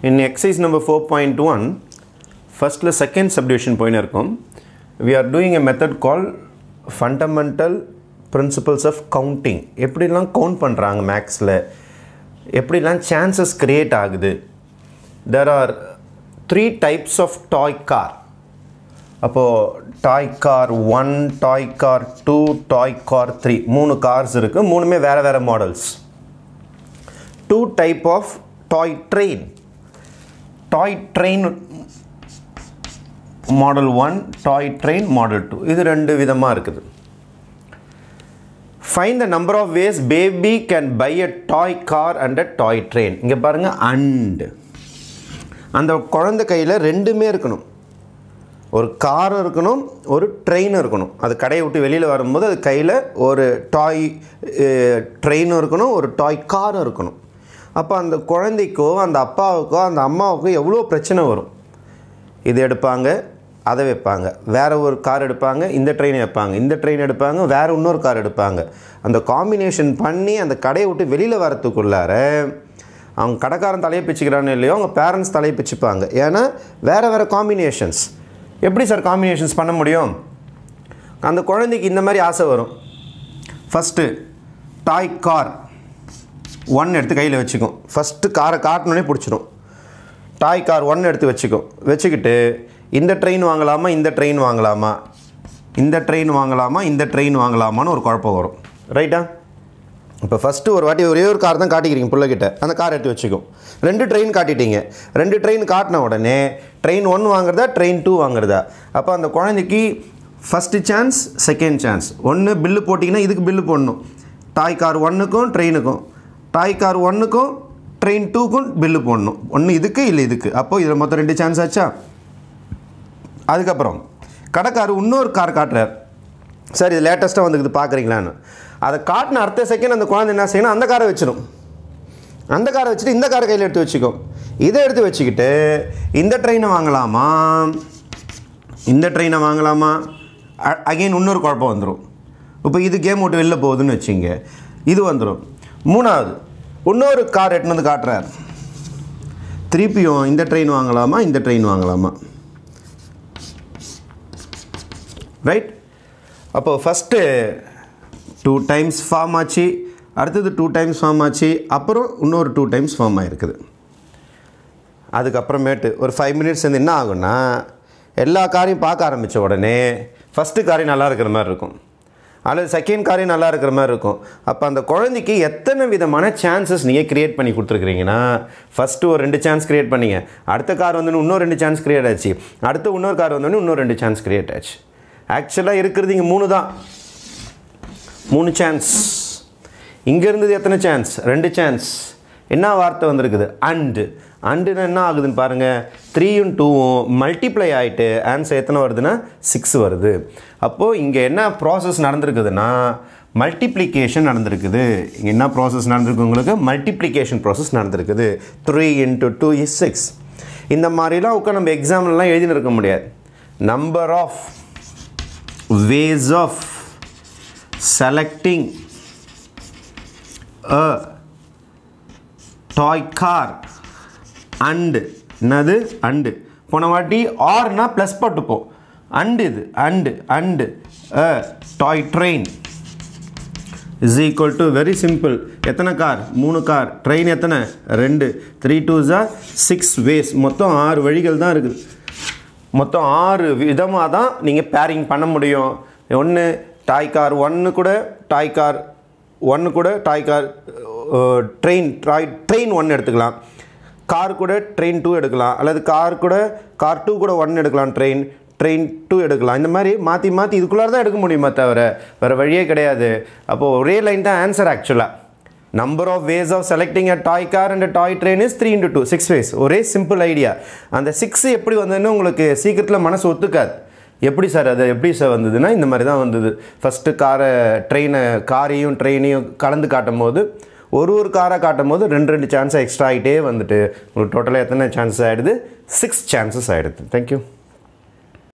In exercise number 4.1, ஃபஸ்ட்டில் second subdivision போயின்னு இருக்கும் we are doing a method call fundamental principles of counting எப்படிலாம் count பண்ணுறாங்க மேக்ஸில் எப்படிலாம் சான்சஸ் க்ரியேட் ஆகுது there are three types of toy car அப்போது toy car one toy car two toy car three மூணு cars இருக்குது மூணுமே வேறு வேறு models two type of toy train toy train model one toy train model two இது ரெண்டு விதமாக இருக்குது find the number of ways baby can buy a toy car and a toy train இங்கே பாருங்கள் அண்ட் அந்த குழந்தை கையில் ரெண்டுமே இருக்கணும் ஒரு காரும் இருக்கணும் ஒரு ட்ரெயினும் இருக்கணும் அது கடையை விட்டு வெளியில் வரும்போது அது கையில் ஒரு டாய் ட்ரெயினும் இருக்கணும் ஒரு டாய் காரும் இருக்கணும் அப்போ அந்த குழந்தைக்கோ அந்த அப்பாவுக்கோ அந்த அம்மாவுக்கோ எவ்வளோ பிரச்சனை வரும் இது எடுப்பாங்க அதை வைப்பாங்க வேறு ஒரு கார் எடுப்பாங்க இந்த ட்ரெயின் வைப்பாங்க இந்த ட்ரெயின் எடுப்பாங்க வேறு இன்னொரு கார் எடுப்பாங்க அந்த காம்பினேஷன் பண்ணி அந்த கடையை விட்டு வெளியில் வரத்துக்குள்ளார அவங்க கடைக்காரன் தலையை பிச்சுக்கிறான்னு இல்லையோ அவங்க பேரண்ட்ஸ் தலையை பிச்சுப்பாங்க ஏன்னா வேறு வேறு காம்பினேஷன்ஸ் எப்படி சார் காம்பினேஷன்ஸ் பண்ண முடியும் அந்த குழந்தைக்கு இந்த மாதிரி ஆசை வரும் ஃபஸ்ட்டு டாய் கார் ஒன் எடுத்து கையில் வச்சுக்கும் ஃபஸ்ட்டு காரை காட்டினோடனே பிடிச்சிடும் டாய் கார் ஒன் எடுத்து வச்சுக்கும் வச்சுக்கிட்டு இந்த ட்ரெயின் வாங்கலாமா இந்த ட்ரெயின் வாங்கலாமா இந்த ட்ரெயின் வாங்கலாமா இந்த ட்ரெயின் வாங்கலாமான்னு ஒரு குழப்பம் வரும் ரைட்டா இப்போ ஃபஸ்ட்டு ஒரு வாட்டி ஒரே ஒரு கார் தான் காட்டிக்கிறீங்க பிள்ளைகிட்ட அந்த கார் எடுத்து வச்சுக்கும் ரெண்டு ட்ரெயின் காட்டிட்டீங்க ரெண்டு ட்ரெயின் காட்டின உடனே ட்ரெயின் ஒன் வாங்குறதா ட்ரெயின் டூ வாங்குறதா அப்போ அந்த குழந்தைக்கு ஃபஸ்ட்டு சான்ஸ் செகண்ட் சான்ஸ் ஒன்று பில்லு போட்டிங்கன்னா இதுக்கு பில்லு போடணும் டாய் கார் ஒன்றுக்கும் ட்ரெயினுக்கும் டாய் கார் ஒன்றுக்கும் ட்ரெயின் டூக்கும் பில்லு போடணும் ஒன்று இதுக்கு இல்லை இதுக்கு அப்போது இதில் மொத்தம் ரெண்டு சான்ஸ் ஆச்சா அதுக்கப்புறம் கடைக்கார் இன்னொரு கார் காட்டுறார் சார் இது லேட்டஸ்ட்டாக வந்துக்குது பார்க்குறீங்களான்னு அதை காட்டின அடுத்த செகண்ட் அந்த குழந்தை என்ன செய்யணும் அந்த காரை வச்சிடும் அந்த காரை வச்சுட்டு இந்த காரை கையில் எடுத்து வச்சுக்கும் இதை எடுத்து வச்சுக்கிட்டு இந்த ட்ரெயினை வாங்கலாமா இந்த ட்ரெயினை வாங்கலாமா அகெயின் இன்னொரு குழப்பம் வந்துடும் இப்போ இது கேம் விட்டு வெளில போகுதுன்னு வச்சுங்க இது வந்துடும் மூணாவது இன்னொரு கார் எட்டுன்னு வந்து காட்டுறார் திருப்பியும் இந்த ட்ரெயின் வாங்கலாமா இந்த ட்ரெயின் வாங்கலாமா ரைட் அப்போது ஃபஸ்ட்டு டூ டைம்ஸ் ஃபார்ம் ஆச்சு அடுத்தது டூ டைம்ஸ் ஃபார்ம் ஆச்சு அப்புறம் இன்னொரு டூ டைம்ஸ் ஃபார்ம் ஆகிருக்குது அதுக்கப்புறமேட்டு ஒரு ஃபைவ் மினிட்ஸ் வந்து என்ன ஆகும்னா எல்லா காரையும் பார்க்க ஆரம்பித்த உடனே ஃபஸ்ட்டு காரியம் நல்லா இருக்கிற மாதிரி இருக்கும் அல்லது செகண்ட் காரியம் நல்லா இருக்கிற மாதிரி இருக்கும் அப்போ அந்த குழந்தைக்கு எத்தனை விதமான சான்சஸ் நீங்கள் க்ரியேட் பண்ணி கொடுத்துருக்குறீங்கன்னா ஃபஸ்ட்டு ஒரு ரெண்டு சான்ஸ் க்ரியேட் பண்ணீங்க அடுத்த கார் வந்து இன்னொரு ரெண்டு சான்ஸ் க்ரியேட் ஆச்சு அடுத்து இன்னொரு கார் வந்தோடனே இன்னொரு ரெண்டு சான்ஸ் க்ரியேட் ஆச்சு ஆக்சுவலாக இருக்கிறது இங்கே மூணு தான் மூணு சான்ஸ் இங்கே இருந்தது எத்தனை சான்ஸ் ரெண்டு சான்ஸ் என்ன வார்த்தை வந்திருக்குது அண்டு அண்டுனா என்ன ஆகுதுன்னு பாருங்கள் த்ரீயும் டூவும் மல்டிப்ளை ஆகிட்டு ஆன்சர் எத்தனை வருதுன்னா சிக்ஸ் வருது அப்போது இங்கே என்ன ப்ராசஸ் நடந்திருக்குதுன்னா மல்டிப்ளிகேஷன் நடந்திருக்குது இங்கே என்ன ப்ராசஸ் நடந்திருக்கு உங்களுக்கு மல்டிப்ளிகேஷன் ப்ராசஸ் நடந்திருக்குது three into two is six இந்த மாதிரிலாம் உட்காந்து நம்ம எக்ஸாம்லாம் எழுதினு இருக்க முடியாது number of ways of selecting a toy car and என்னது அண்டு போன வாட்டி ஆர்னா ப்ளஸ் போட்டுப்போம் அண்டு இது and and a toy train is equal to very simple எத்தனை கார் மூணு கார் ட்ரெயின் எத்தனை ரெண்டு த்ரீ டூ ஜார் சிக்ஸ் வேஸ் மொத்தம் ஆறு வழிகள் தான் இருக்குது மொத்தம் ஆறு விதமாக தான் நீங்கள் பேரிங் பண்ண முடியும் ஒன்று டாய் கார் ஒன்று கூட டாய் கார் ஒன்று கூட toy car train toy train ஒன்று எடுத்துக்கலாம் கார் கூட ட்ரெயின் டூ எடுக்கலாம் அல்லது கார் கூட கார் டூ கூட ஒன் எடுக்கலாம் ட்ரெயின் ட்ரெயின் டூ எடுக்கலாம் இந்த மாதிரி மாற்றி மாற்றி இதுக்குள்ளார தான் எடுக்க முடியுமா தவிர வேறு வழியே கிடையாது அப்போது ஒரே லைன் தான் ஆன்சர் ஆக்சுவலாக number of ways of selecting a toy car and toy train is three into two six ways ஒரே சிம்பிள் ஐடியா அந்த சிக்ஸ் எப்படி வந்ததுன்னு உங்களுக்கு சீக்கிரத்தில் மனசு ஒத்துக்காது எப்படி சார் அது எப்படி சார் வந்ததுன்னா இந்த மாதிரி தான் வந்தது ஃபஸ்ட்டு காரை ட்ரெயினை காரையும் ட்ரெயினையும் கலந்து காட்டும் போது ஒரு ஒரு காரை காட்டும் போது ரெண்டு ரெண்டு சான்ஸ் எக்ஸ்ட்ரா ஆகிட்டே வந்துட்டு உங்களுக்கு டோட்டலாக எத்தனை சான்சஸ் ஆகிடுது சிக்ஸ் சான்சஸ் ஆகிடுது தேங்க்யூ